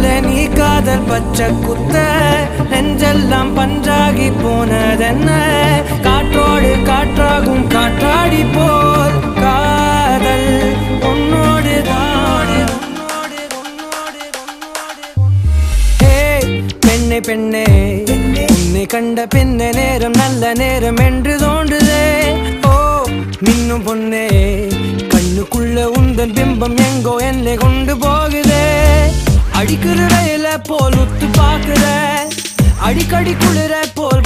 மேல நீ காதல் பச்சை குத்த நெஞ்செல்லாம் பஞ்சாகி போனதென்ன காற்றோடு காற்றாகும் காற்றாடி போல் காதல் உன்னோடு தாடு உன்னோடு உன்னோடு உன்னோடு ஏய், பெண்ணே பெண்ணே உன்னை கண்ட பின்ன நேரம் நல்ல நேரம் என்று தோன்றுதே ஓ மின்னும் பொண்ணே கண்ணுக்குள்ள உந்தன் பிம்பம் எங்கோ என்னை கொண்டு போகுதே அடிக்கிற ரயில போல் உத்து பாக்குற அடிக்கடி குளிர போல்